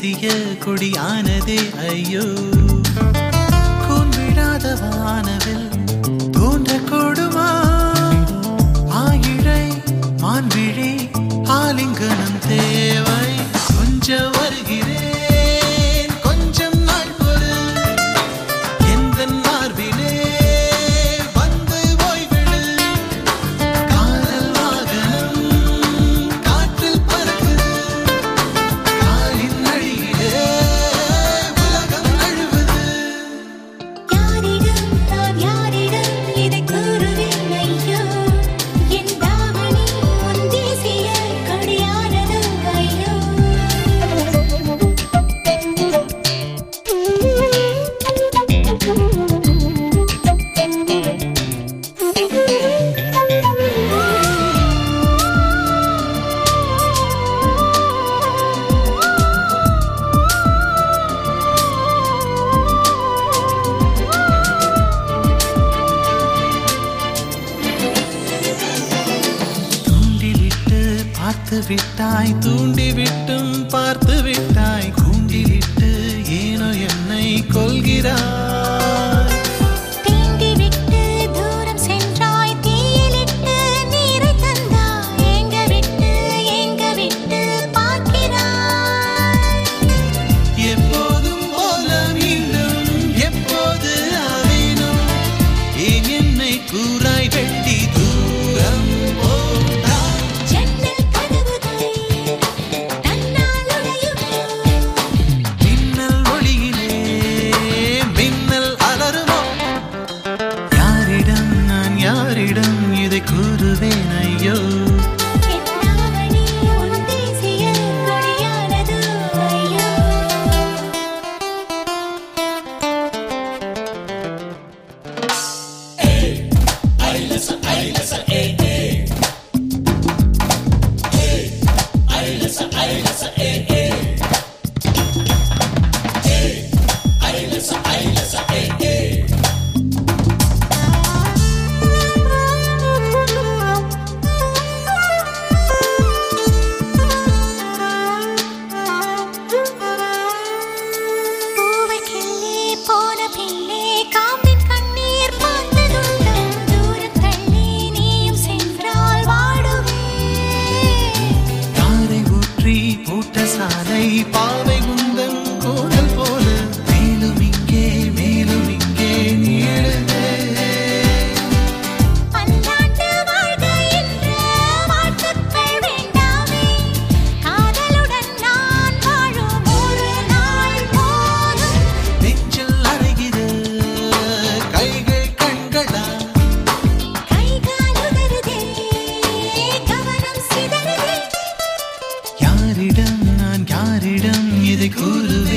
தேசிய கொடியானதே ஐயோ கூன் விழாத வானவில் தோன்ற கொடுமா ஆயிழை மான்விழி ஆலிங்கனம் தேவை கொஞ்சம் வருகிறேன் கொஞ்சம் நாள் பொறு எந்த மார்பிலே வந்து ஓய்விடு காதல் வாகனம் காற்றில் பறக்குது காலின் அடியிலே உலகம் அழுவது யாரிடம் நான் யாரிடம் இதை கூறுவேன் ஐயோ என் தாவணி உன் தேசிய கொடியானது ஐயோ தூண்டிலிட்டு பார்த்து விட்டாய் தூண்டி விட்டும் பார்த்து விட்டாய் கூண்டிலிட்டு ஏனோ என்னை கொள்கிறாய் தீண்டி விட்டு தூரம் சென்றாய் தீயிலிட்டு நீரை தந்தாய் ஏங்க விட்டு ஏங்க விட்டு பார்க்கிறாய் எப்போதும் போல மீண்டும் எப்போது ஆவேனும் ஏன் என்னை கூறாய் வெட்டி தூரம் போட்டாய் ஜன்னல் கதவுகள் தன்னால் உடையுமோ மின்னல் ஒளியிலே மின்னல் அலறுமோ யாரிடம் நான் யாரிடம் இதை கூறுவேன் ஐயோ என் தாவணி உன் தேசிய கொடியானது ஐயோ பூவை கிள்ளி போன பின்னே காம்பின் கண்ணீர் பார்த்ததுண்டோ தூரம் தள்ளி நீயும் சென்றால் வாடுவே தாரை ஊற்றி பூட்ட சாலை பாவை குந்தன் கோடல் போல மேலும் இங்கே மேலும் இங்கே நீளுதே பல்லாண்டு வாழ்க என்ற வாழ்த்துக்கள் வேண்டாமே காதலுடன் நான் வாழும் ஒரு நாள் போதும் நெஞ்சில் அறைகிற கைகள் கண்களா கைகால் உதறுதே கவனம் சிதறுதே யாரிடம் நான் யாரிடம் இதை கூறுவேன்